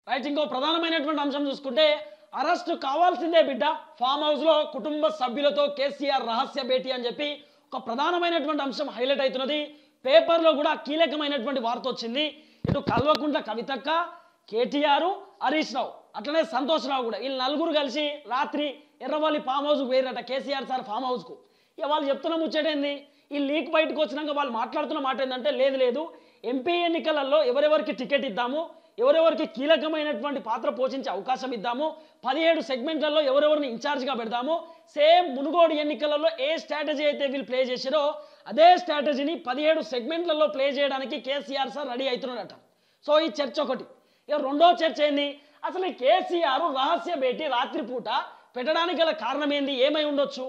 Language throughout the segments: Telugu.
రైట్ ఇంకో ప్రధానమైనటువంటి అంశం చూసుకుంటే అరెస్ట్ కావాల్సిందే బిడ్డ ఫామ్ హౌస్ లో కుటుంబ సభ్యులతో కేసీఆర్ రహస్య భేటీ అని చెప్పి ఒక ప్రధానమైనటువంటి అంశం హైలైట్ అవుతున్నది పేపర్లో కూడా కీలకమైనటువంటి వార్త వచ్చింది ఇటు కల్వకుంట్ల కవితక్క కేటీఆర్ హరీష్ రావు అట్లనే సంతోష్ రావు కూడా వీళ్ళు నలుగురు కలిసి రాత్రి ఎర్రవల్లి ఫామ్ హౌస్కు పోయిరట కేసీఆర్ సార్ ఫామ్ హౌస్కు ఇక వాళ్ళు చెప్తున్న ముచ్చటేంది ఈ లీక్ బయటకు వచ్చినాక వాళ్ళు మాట్లాడుతున్న మాట ఏంటంటే లేదు లేదు ఎంపీ ఎన్నికలలో ఎవరెవరికి టికెట్ ఇద్దాము ఎవరెవరికి కీలకమైనటువంటి పాత్ర పోషించే అవకాశం ఇద్దాము పదిహేడు సెగ్మెంట్లలో ఎవరెవరిని ఇన్ఛార్జ్గా పెడదాము సేమ్ మునుగోడు ఎన్నికలలో ఏ స్ట్రాటజీ అయితే వీళ్ళు ప్లే చేశారో అదే స్ట్రాటజీని పదిహేడు సెగ్మెంట్లలో ప్లే చేయడానికి కేసీఆర్ సార్ రెడీ అవుతున్నాడట సో ఈ చర్చ ఒకటి ఇక రెండో చర్చ ఏంది అసలు ఈ కేసీఆర్ రహస్య భేటీ రాత్రిపూట పెట్టడానికి గల కారణం ఏంది ఏమై ఉండొచ్చు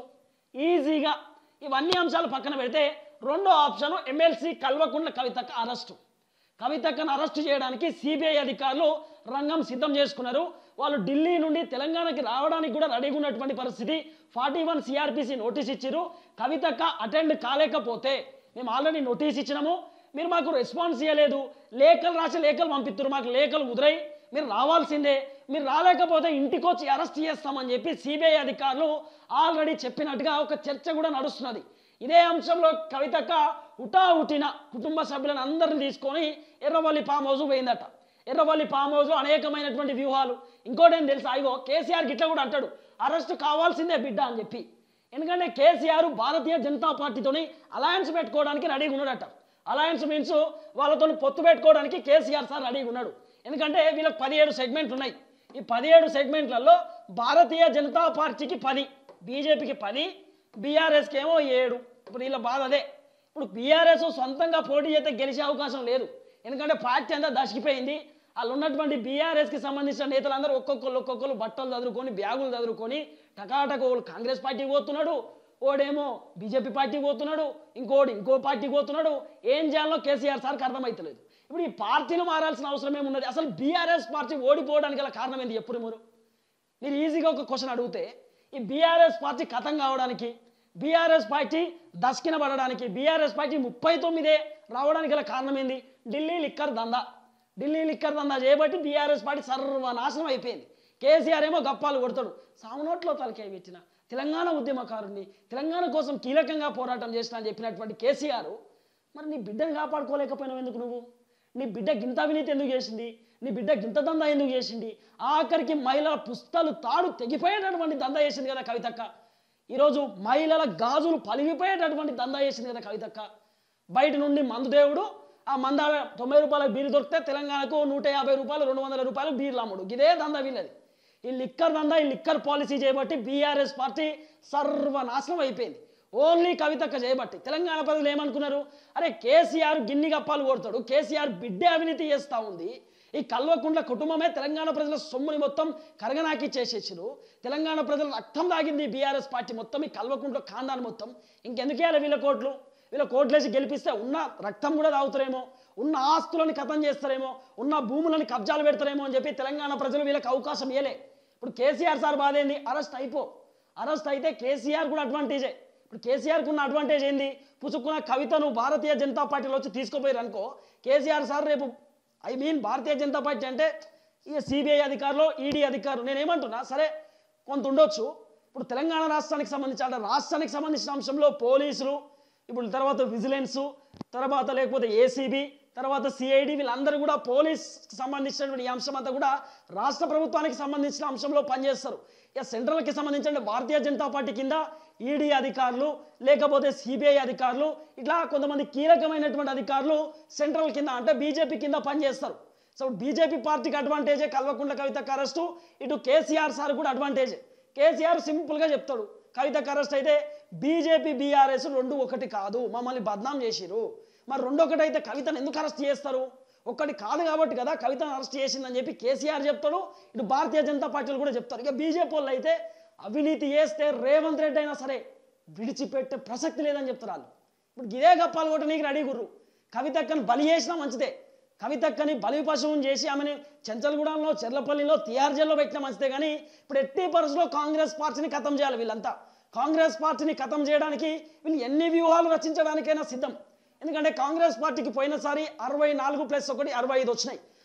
ఈజీగా ఇవన్నీ అంశాలు పక్కన పెడితే రెండో ఆప్షన్ ఎమ్మెల్సీ కల్వకుంట్ల కవితక్క అరెస్టు కవితక్కను అరెస్టు చేయడానికి సిబిఐ అధికారులు రంగం సిద్ధం చేసుకున్నారు వాళ్ళు ఢిల్లీ నుండి తెలంగాణకి రావడానికి కూడా రెడీగా ఉన్నటువంటి పరిస్థితి ఫార్టీ వన్ సిఆర్పిసి నోటీస్ ఇచ్చారు కవితక్క అటెండ్ కాలేకపోతే మేము ఆల్రెడీ నోటీస్ ఇచ్చినాము మీరు మాకు రెస్పాన్స్ ఇవ్వలేదు లేఖలు రాసి లేఖలు పంపిస్తారు మాకు లేఖలు కుదిరాయి మీరు రావాల్సిందే మీరు రాలేకపోతే ఇంటికి వచ్చి అరెస్ట్ చేస్తామని చెప్పి సిబిఐ అధికారులు ఆల్రెడీ చెప్పినట్టుగా ఒక చర్చ కూడా నడుస్తున్నది ఇదే అంశంలో కవితక్క ఉటా ఉటిన కుటుంబ సభ్యులను అందరిని తీసుకొని ఎర్రవల్లి ఫామ్ హౌస్ పోయిందట ఎర్రవల్లి ఫామ్ హౌస్లో అనేకమైనటువంటి వ్యూహాలు ఇంకోటి ఏం తెలుసా అయ్యో కేసీఆర్ గిట్ల కూడా అంటాడు అరెస్ట్ కావాల్సిందే బిడ్డ అని చెప్పి ఎందుకంటే కేసీఆర్ భారతీయ జనతా పార్టీతోని అలయన్స్ పెట్టుకోవడానికి రెడీగా ఉన్నాడట అలయన్స్ మీన్స్ వాళ్ళతో పొత్తు పెట్టుకోవడానికి కేసీఆర్ సార్ రెడీగా ఉన్నాడు ఎందుకంటే వీళ్ళకి పదిహేడు సెగ్మెంట్లు ఉన్నాయి ఈ పదిహేడు సెగ్మెంట్లలో భారతీయ జనతా పార్టీకి పది బీజేపీకి పది బీఆర్ఎస్కి ఏమో ఏడు ఇప్పుడు వీళ్ళ బాధ అదే ఇప్పుడు బీఆర్ఎస్ సొంతంగా పోటీ చేస్తే గెలిచే అవకాశం లేదు ఎందుకంటే పార్టీ అంతా దశకిపోయింది వాళ్ళు ఉన్నటువంటి బీఆర్ఎస్కి సంబంధించిన నేతలందరూ ఒక్కొక్కరు ఒక్కొక్కరు బట్టలు చదువుకొని బ్యాగులు చదువుకొని టకాటక ఓడు కాంగ్రెస్ పార్టీకి పోతున్నాడు ఓడేమో బీజేపీ పార్టీకి పోతున్నాడు ఇంకోటి ఇంకో పార్టీకి పోతున్నాడు ఏం చేయాలో కేసీఆర్ సార్కి అర్థమవుతలేదు ఇప్పుడు ఈ పార్టీలు మారాల్సిన అవసరం ఏమున్నది అసలు బీఆర్ఎస్ పార్టీ ఓడిపోవడానికి గల కారణం ఏంది ఎప్పుడు మీరు మీరు ఈజీగా ఒక క్వశ్చన్ అడిగితే ఈ బీఆర్ఎస్ పార్టీ కథం కావడానికి బీఆర్ఎస్ పార్టీ దస్కిన పడడానికి బీఆర్ఎస్ పార్టీ ముప్పై తొమ్మిదే రావడానికి గల కారణం ఏంది ఢిల్లీ లిక్కర్ దందా ఢిల్లీ లిక్కర్ దందా చేయబట్టి బీఆర్ఎస్ పార్టీ సర్వనాశనం అయిపోయింది కేసీఆర్ ఏమో గప్పాలు కొడతాడు సామునోట్లో తలకాయ పెట్టిన తెలంగాణ ఉద్యమకారుని తెలంగాణ కోసం కీలకంగా పోరాటం చేసిన అని చెప్పినటువంటి కేసీఆర్ మరి నీ బిడ్డను కాపాడుకోలేకపోయినావు ఎందుకు నువ్వు నీ బిడ్డ గింత అవినీతి ఎందుకు చేసింది నీ బిడ్డ గింత దందా ఎందుకు చేసింది ఆఖరికి మహిళల పుస్తలు తాడు తెగిపోయేటటువంటి దందా చేసింది కదా కవితక్క ఈరోజు మహిళల గాజులు పలిగిపోయేటటువంటి దందా చేసింది కదా కవితక్క బయట నుండి మందుదేవుడు ఆ మంద తొంభై రూపాయల బీరు దొరికితే తెలంగాణకు నూట యాభై రూపాయలు రెండు వందల రూపాయలు బీర్లు అమ్ముడు ఇదే దందా వీళ్ళది ఈ లిక్కర్ దందా ఈ లిక్కర్ పాలసీ చేయబట్టి బీఆర్ఎస్ పార్టీ సర్వనాశనం అయిపోయింది ఓన్లీ కవితక్క చేయబట్టి తెలంగాణ ప్రజలు ఏమనుకున్నారు అరే కేసీఆర్ గిన్ని గప్పాలు కొడతాడు కేసీఆర్ బిడ్డే అవినీతి చేస్తూ ఉంది ఈ కల్వకుంట్ల కుటుంబమే తెలంగాణ ప్రజల సొమ్ముని మొత్తం కరగనాకి చేసేసారు తెలంగాణ ప్రజల రక్తం దాగింది బీఆర్ఎస్ పార్టీ మొత్తం ఈ కల్వకుంట్ల ఖాందాన్ మొత్తం ఇంకెందుకే వీళ్ళ కోట్లు వీళ్ళ కోట్లేసి గెలిపిస్తే ఉన్న రక్తం కూడా తాగుతారేమో ఉన్న ఆస్తులని కథం చేస్తారేమో ఉన్న భూములని కబ్జాలు పెడతారేమో అని చెప్పి తెలంగాణ ప్రజలు వీళ్ళకి అవకాశం ఇవ్వలే ఇప్పుడు కేసీఆర్ సార్ బాధ ఏంది అరెస్ట్ అయిపో అరెస్ట్ అయితే కేసీఆర్ కూడా అడ్వాంటేజే ఇప్పుడు కేసీఆర్కి ఉన్న అడ్వాంటేజ్ ఏంది పుచ్చుకున్న కవితను భారతీయ జనతా పార్టీలో వచ్చి తీసుకుపోయారు అనుకో కేసీఆర్ సార్ రేపు I mean Bharatiya Janata party అంటే ఇక సిబిఐ అధికారులు ఈడీ అధికారులు నేనేమంటున్నా సరే కొంత ఉండొచ్చు ఇప్పుడు తెలంగాణ రాష్ట్రానికి సంబంధించి అంటే రాష్ట్రానికి సంబంధించిన అంశంలో పోలీసులు ఇప్పుడు తర్వాత విజిలెన్స్ తర్వాత లేకపోతే ఏసీబీ తర్వాత సిఐడి వీళ్ళందరూ కూడా పోలీస్ సంబంధించినటువంటి ఈ అంశం అంతా కూడా రాష్ట్ర ప్రభుత్వానికి సంబంధించిన అంశంలో పనిచేస్తారు ఇక సెంట్రల్కి సంబంధించిన భారతీయ జనతా పార్టీ కింద ఈడీ అధికారులు లేకపోతే సిబిఐ అధికారులు ఇట్లా కొంతమంది కీలకమైనటువంటి అధికారులు సెంట్రల్ కింద అంటే బీజేపీ కింద పనిచేస్తారు సో బీజేపీ పార్టీకి అడ్వాంటేజే కల్వకుంట్ల కవితకు అరెస్టు ఇటు కేసీఆర్ సార్ కూడా అడ్వాంటేజే కేసీఆర్ సింపుల్గా చెప్తాడు కవితకు అరెస్ట్ అయితే బీజేపీ బీఆర్ఎస్ రెండు ఒకటి కాదు మమ్మల్ని బద్నాం చేసిరు మరి రెండు ఒకటి అయితే కవితను ఎందుకు అరెస్ట్ చేస్తారు ఒక్కటి కాదు కాబట్టి కదా కవితను అరెస్ట్ చేసిందని చెప్పి కేసీఆర్ చెప్తాడు ఇటు భారతీయ జనతా పార్టీలు కూడా చెప్తారు ఇక బీజేపీ వాళ్ళు అయితే అవినీతి చేస్తే రేవంత్ రెడ్డి అయినా సరే విడిచిపెట్టే ప్రసక్తి లేదని చెప్తారు వాళ్ళు ఇప్పుడు ఇదే గప్పాలు కూడా నీకు రెడీ గుర్రు కవితక్కని బలి చేసినా మంచిదే కవితక్కని బలి పశువుని చేసి ఆమెని చెంచల్గూడెంలో చెర్లపల్లిలో తిహార్ జైల్లో పెట్టినా మంచిదే కానీ ఇప్పుడు ఎట్టి పరిస్థితుల్లో కాంగ్రెస్ పార్టీని ఖతం చేయాలి వీళ్ళంతా కాంగ్రెస్ పార్టీని ఖతం చేయడానికి వీళ్ళు ఎన్ని వ్యూహాలు రచించడానికైనా సిద్ధం ఎందుకంటే కాంగ్రెస్ పార్టీకి పోయినసారి అరవై నాలుగు ప్లస్ ఒకటి అరవై ఐదు వచ్చినాయి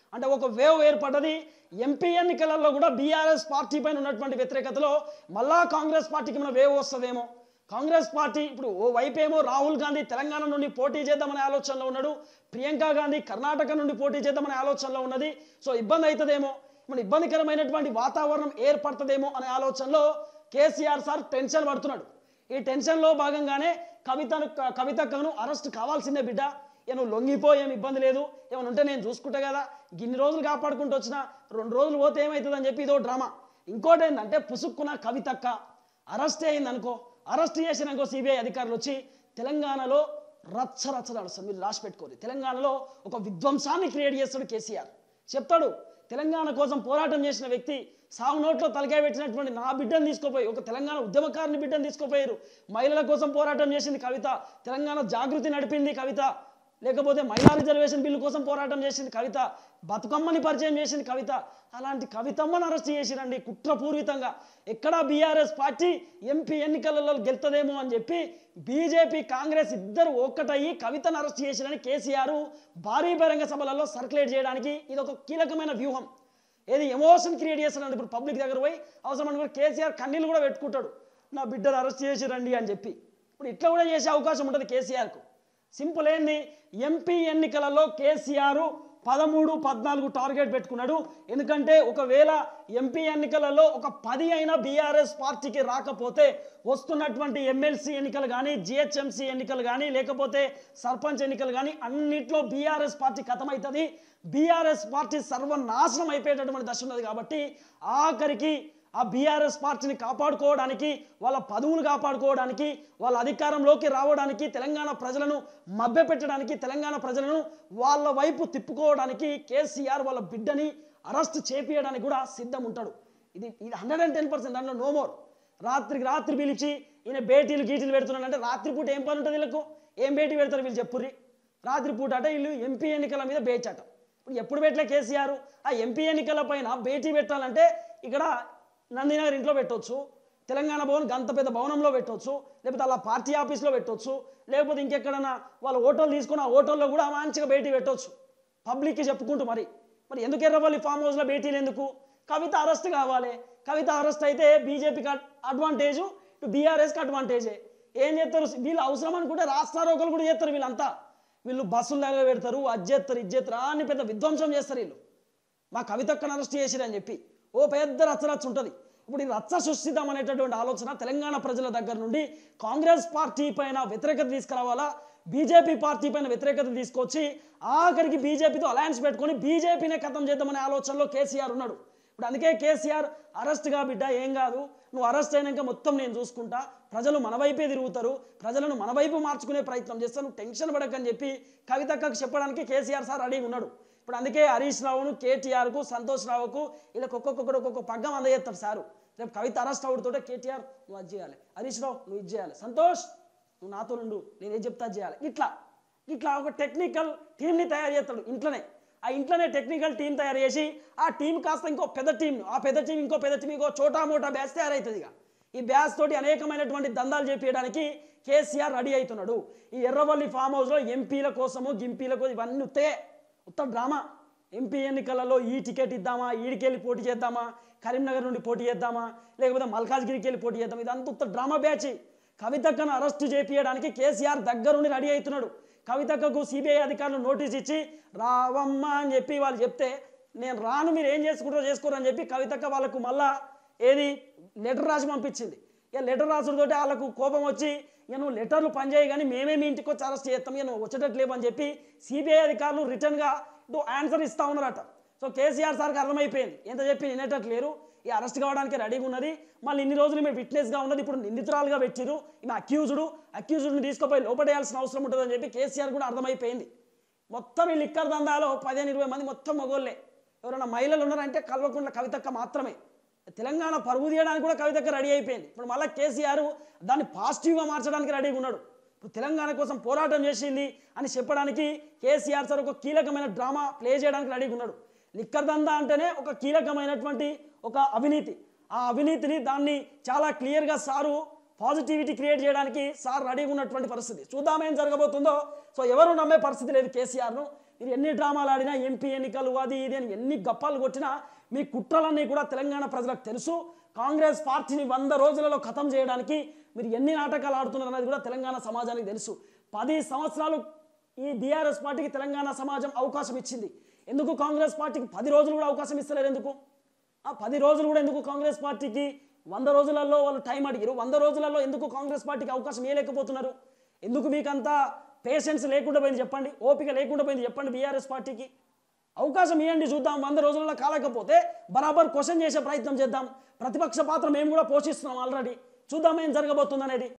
అంటే ఒక వేవ్ ఏర్పడ్డది ఎంపీ ఎన్నికలలో కూడా బీఆర్ఎస్ పార్టీ పైన ఉన్నటువంటి వ్యతిరేకతలో మళ్ళా కాంగ్రెస్ పార్టీకి మన వేవ్ వస్తుందేమో కాంగ్రెస్ పార్టీ ఇప్పుడు ఓ వైపు ఏమో రాహుల్ గాంధీ తెలంగాణ నుండి పోటీ చేద్దామనే ఆలోచనలో ఉన్నాడు ప్రియాంక గాంధీ కర్ణాటక నుండి పోటీ చేద్దామనే ఆలోచనలో ఉన్నది సో ఇబ్బంది అవుతుందేమో మన ఇబ్బందికరమైనటువంటి వాతావరణం ఏర్పడుతుందేమో అనే ఆలోచనలో కేసీఆర్ సార్ టెన్షన్ పడుతున్నాడు ఈ టెన్షన్లో భాగంగానే కవితను కవితక్కను అరెస్ట్ కావాల్సిందే బిడ్డ ఇక నువ్వు లొంగిపో ఏం ఇబ్బంది లేదు ఏమైనా ఉంటే నేను చూసుకుంటా కదా గిన్ని రోజులు కాపాడుకుంటూ వచ్చిన రెండు రోజులు పోతే ఏమవుతుందని చెప్పి ఇదో డ్రామా ఇంకోటి ఏంటంటే పుసుక్కున కవితక్క అరెస్ట్ అయింది అనుకో అరెస్ట్ చేసినాకో సిబిఐ అధికారులు వచ్చి తెలంగాణలో రచ్చ రచ్చ నడుస్తుంది మీరు రాసి పెట్టుకోరు తెలంగాణలో ఒక విధ్వంసాన్ని క్రియేట్ చేస్తాడు కేసీఆర్ చెప్తాడు తెలంగాణ కోసం పోరాటం చేసిన వ్యక్తి సాగు నోట్లో తలకాయ పెట్టినటువంటి నా బిడ్డను తీసుకుపోయి ఒక తెలంగాణ ఉద్యమకారుని బిడ్డను తీసుకుపోయారు మహిళల కోసం పోరాటం చేసింది కవిత తెలంగాణ జాగృతి నడిపింది కవిత లేకపోతే మహిళా రిజర్వేషన్ బిల్లు కోసం పోరాటం చేసింది కవిత బతుకమ్మని పరిచయం చేసింది కవిత అలాంటి కవితమ్మను అరెస్ట్ చేసిరండి కుట్రపూర్వితంగా ఎక్కడా బీఆర్ఎస్ పార్టీ ఎంపీ ఎన్నికలలో గెలుతుందేమో అని చెప్పి బీజేపీ కాంగ్రెస్ ఇద్దరు ఒక్కటయ్యి కవితను అరెస్ట్ చేసిరని కేసీఆర్ భారీ బహిరంగ సభలలో సర్క్యులేట్ చేయడానికి ఇది ఒక కీలకమైన వ్యూహం ఏది ఎమోషన్ క్రియేట్ చేస్తున్నాడు ఇప్పుడు పబ్లిక్ దగ్గర పోయి అవసరం అనుకుంటే కేసీఆర్ కన్నీళ్ళు కూడా పెట్టుకుంటాడు నా బిడ్డను అరెస్ట్ చేసిరండి అని చెప్పి ఇప్పుడు ఇట్లా కూడా చేసే అవకాశం ఉంటుంది కేసీఆర్కు సింపుల్ ఏంది ఎంపీ ఎన్నికలలో కేసీఆర్ పదమూడు పద్నాలుగు టార్గెట్ పెట్టుకున్నాడు ఎందుకంటే ఒకవేళ ఎంపీ ఎన్నికలలో ఒక పది అయినా బీఆర్ఎస్ పార్టీకి రాకపోతే వస్తున్నటువంటి ఎమ్మెల్సీ ఎన్నికలు కానీ జిహెచ్ఎంసీ ఎన్నికలు కానీ లేకపోతే సర్పంచ్ ఎన్నికలు కానీ అన్నిట్లో బీఆర్ఎస్ పార్టీ ఖతమవుతుంది బీఆర్ఎస్ పార్టీ సర్వనాశనం అయిపోయేటటువంటి దశ ఉన్నది కాబట్టి ఆఖరికి ఆ బీఆర్ఎస్ పార్టీని కాపాడుకోవడానికి వాళ్ళ పదవులు కాపాడుకోవడానికి వాళ్ళ అధికారంలోకి రావడానికి తెలంగాణ ప్రజలను మభ్యపెట్టడానికి తెలంగాణ ప్రజలను వాళ్ళ వైపు తిప్పుకోవడానికి కేసీఆర్ వాళ్ళ బిడ్డని అరెస్ట్ చేపియడానికి కూడా సిద్ధం ఉంటాడు ఇది ఇది హండ్రెడ్ అండ్ టెన్ పర్సెంట్ దాంట్లో నో మోర్ రాత్రికి రాత్రి పిలిచి ఈయన భేటీలు గీటీలు పెడుతున్నాడు అంటే రాత్రిపూట ఏం పని ఉంటుంది వీళ్ళకు ఏం భేటీ పెడతారు వీళ్ళు చెప్పుర్రి రాత్రిపూట అట వీళ్ళు ఎంపీ ఎన్నికల మీద బేచట ఇప్పుడు ఎప్పుడు పెట్టలే కేసీఆర్ ఆ ఎంపీ ఎన్నికల పైన భేటీ పెట్టాలంటే ఇక్కడ నందినగర్ ఇంట్లో పెట్టొచ్చు తెలంగాణ భవన్ గంత పెద్ద భవనంలో పెట్టొచ్చు లేకపోతే అలా పార్టీ ఆఫీస్లో పెట్టొచ్చు లేకపోతే ఇంకెక్కడన్నా వాళ్ళ ఓటర్లు తీసుకుని ఆ ఓటర్లో కూడా మంచిగా భేటీ పెట్టొచ్చు పబ్లిక్కి చెప్పుకుంటూ మరి మరి ఎందుకు ఎర్రవల్లి ఫామ్ హౌస్లో భేటీలు ఎందుకు కవిత అరెస్ట్ కావాలి కవిత అరెస్ట్ అయితే బీజేపీకి అడ్వాంటేజ్ ఇటు బీఆర్ఎస్కి అడ్వాంటేజే ఏం చేస్తారు వీళ్ళు అవసరం అనుకుంటే రాష్ట్రారోకలు కూడా చేస్తారు వీళ్ళంతా వీళ్ళు బస్సులు దగ్గర పెడతారు అది చేస్తారు ఇది చేస్తారు అని పెద్ద విధ్వంసం చేస్తారు వీళ్ళు మా కవితక్కను అరెస్ట్ చేసిరని చెప్పి ఓ పెద్ద రచ్చరచ్చ ఉంటుంది ఇప్పుడు ఈ రచ్చ సృష్టిద్దాం అనేటటువంటి ఆలోచన తెలంగాణ ప్రజల దగ్గర నుండి కాంగ్రెస్ పార్టీ పైన వ్యతిరేకత తీసుకురావాలా బీజేపీ పార్టీ పైన వ్యతిరేకత తీసుకొచ్చి ఆఖరికి బీజేపీతో అలయన్స్ పెట్టుకొని బీజేపీనే ఖతం చేద్దామనే ఆలోచనలో కేసీఆర్ ఉన్నాడు ఇప్పుడు అందుకే కేసీఆర్ అరెస్ట్గా బిడ్డ ఏం కాదు నువ్వు అరెస్ట్ అయినాక మొత్తం నేను చూసుకుంటా ప్రజలు మన వైపే తిరుగుతారు ప్రజలను మన వైపు మార్చుకునే ప్రయత్నం చేస్తాను టెన్షన్ పడకని చెప్పి కవితక్కకు చెప్పడానికి కేసీఆర్ సార్ రెడీగా ఉన్నాడు ఇప్పుడు అందుకే హరీష్ రావును కేటీఆర్కు సంతోష్ రావుకు ఇలా ఒక్కొక్కడు ఒక్కొక్క పగ్గం అందజేస్తాడు సారు రేపు కవిత అరెస్ట్ అవుతుంటే కేటీఆర్ నువ్వు అది చేయాలి హరీష్ రావు నువ్వు ఇది చేయాలి సంతోష్ నువ్వు నాతో నుండు నేను ఏం చెప్తా అది చేయాలి ఇట్లా ఇట్లా ఒక టెక్నికల్ టీంని తయారు చేస్తాడు ఇంట్లోనే ఆ ఇంట్లోనే టెక్నికల్ టీం తయారు చేసి ఆ టీం కాస్త ఇంకో పెద్ద టీం ఆ పెద్ద టీం ఇంకో పెద్ద టీం ఇంకో చోటా మోటా బ్యాచ్ తయారవుతుంది ఇక ఈ బ్యాచ్ తోటి అనేకమైనటువంటి దందాలు చేపించడానికి కేసీఆర్ రెడీ అవుతున్నాడు ఈ ఎర్రవల్లి ఫామ్ హౌస్లో ఎంపీల కోసము గింపీల కోసం ఇవన్నీ ఉత్తే ఉత్త డ్రామా ఎంపీ ఎన్నికలలో ఈ టికెట్ ఇద్దామా ఈడికెళ్ళి పోటీ చేద్దామా కరీంనగర్ నుండి పోటీ చేద్దామా లేకపోతే మల్కాజ్గిరికి వెళ్ళి పోటీ చేద్దాం ఇదంతా ఉత్త డ్రామా బ్యాచ్ కవితక్కను అరెస్ట్ చేపియడానికి కేసీఆర్ దగ్గరుండి రెడీ అవుతున్నాడు కవితక్కకు సిబిఐ అధికారులు నోటీస్ ఇచ్చి రావమ్మా అని చెప్పి వాళ్ళు చెప్తే నేను రాను మీరు ఏం చేసుకుంటారో చేసుకోరు అని చెప్పి కవితక్క వాళ్ళకు మళ్ళా ఏది లెటర్ రాసి పంపించింది ఇక లెటర్ రాసుడుతోటి వాళ్ళకు కోపం వచ్చి ఇక నువ్వు లెటర్లు పనిచేయి కానీ మేమే మీ ఇంటికి వచ్చి అరెస్ట్ చేస్తాం ఇక నువ్వు వచ్చేటట్లేవు అని చెప్పి సిబిఐ అధికారులు రిటర్న్గా ఆన్సర్ ఇస్తా ఉన్నారట సో కేసీఆర్ సార్కి అర్థమైపోయింది ఎంత చెప్పి వినేటట్లేరు ఈ అరెస్ట్ కావడానికి రెడీగా ఉన్నది మళ్ళీ ఇన్ని రోజులు మేము విట్నెస్గా ఉన్నది ఇప్పుడు నిందితురాలుగా పెట్టిరు ఈమె అక్యూజుడు అక్యూజుడిని తీసుకుపోయి లోపడేయాల్సిన అవసరం ఉంటుందని చెప్పి కేసీఆర్ కూడా అర్థమైపోయింది మొత్తం ఈ లిక్కర్ దందాలో పదిహేను ఇరవై మంది మొత్తం మగోళ్ళే ఎవరైనా మహిళలు ఉన్నారంటే కల్వకుంట్ల కవితక్క మాత్రమే తెలంగాణ పరుగు తీయడానికి కూడా కవితక్క రెడీ అయిపోయింది ఇప్పుడు మళ్ళీ కేసీఆర్ దాన్ని పాజిటివ్గా మార్చడానికి రెడీగా ఉన్నాడు ఇప్పుడు తెలంగాణ కోసం పోరాటం చేసింది అని చెప్పడానికి కేసీఆర్ సార్ ఒక కీలకమైన డ్రామా ప్లే చేయడానికి రెడీగా ఉన్నాడు లిక్కర్ దందా అంటేనే ఒక కీలకమైనటువంటి ఒక అవినీతి ఆ అవినీతిని దాన్ని చాలా క్లియర్గా సారు పాజిటివిటీ క్రియేట్ చేయడానికి సార్ రెడీగా ఉన్నటువంటి పరిస్థితి చూద్దాం ఏం జరగబోతుందో సో ఎవరు నమ్మే పరిస్థితి లేదు కేసీఆర్ను మీరు ఎన్ని డ్రామాలు ఆడినా ఎంపీ ఎన్నికలు అది ఇది అని ఎన్ని గప్పాలు కొట్టినా మీ కుట్రలన్నీ కూడా తెలంగాణ ప్రజలకు తెలుసు కాంగ్రెస్ పార్టీని వంద రోజులలో ఖతం చేయడానికి మీరు ఎన్ని నాటకాలు ఆడుతున్నారు అనేది కూడా తెలంగాణ సమాజానికి తెలుసు పది సంవత్సరాలు ఈ బీఆర్ఎస్ పార్టీకి తెలంగాణ సమాజం అవకాశం ఇచ్చింది ఎందుకు కాంగ్రెస్ పార్టీకి పది రోజులు కూడా అవకాశం ఇస్తలేరు ఎందుకు ఆ పది రోజులు కూడా ఎందుకు కాంగ్రెస్ పార్టీకి వంద రోజులలో వాళ్ళు టైం అడిగారు వంద రోజులలో ఎందుకు కాంగ్రెస్ పార్టీకి అవకాశం ఇవ్వలేకపోతున్నారు ఎందుకు మీకు అంత పేషెన్స్ లేకుండా పోయింది చెప్పండి ఓపిక లేకుండా పోయింది చెప్పండి బీఆర్ఎస్ పార్టీకి అవకాశం ఇవ్వండి చూద్దాం వంద రోజులలో కాలేకపోతే బరాబర్ క్వశ్చన్ చేసే ప్రయత్నం చేద్దాం ప్రతిపక్ష పాత్ర మేము కూడా పోషిస్తున్నాం ఆల్రెడీ చూద్దాం ఏం జరగబోతుంది అనేది